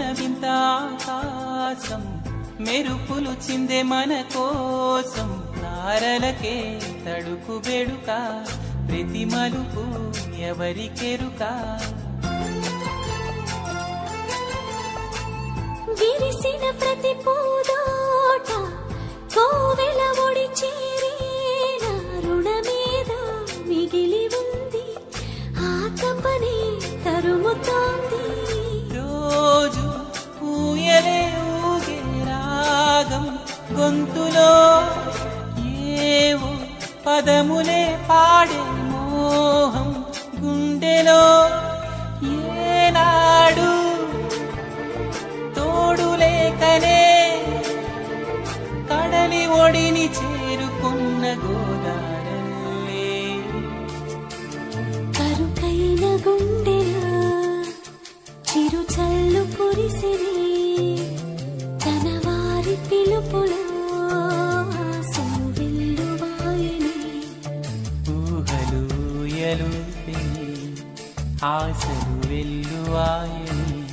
వింత ఆకాశం మెరుపులు చిందే మన కోసం తారలకే తడుకు బెడుక ప్రతి మలుపు ఎవరికెరుక విరిసిన ప్రతి పూదోట కోవెల ఒడి చేరిన రుణమేద మిగిలి ఉంది ఆ తపనే తరుముతోంది రోజు ఊయలే ఊగే రాగం గొంతులో ఏవో పదములే పాడే మోహం గుండెలో ఏనాడు తోడు లేకనే కడలి ఒడిని చేరుకున్న గోదారల్లే కరుకైన గుండెలా చిరు చల్లు కురిసిని తన వారి పిలుపులో ఆశలు వెల్లువాయని ఊహలు ఎలు ఆశలు వెల్లువాయని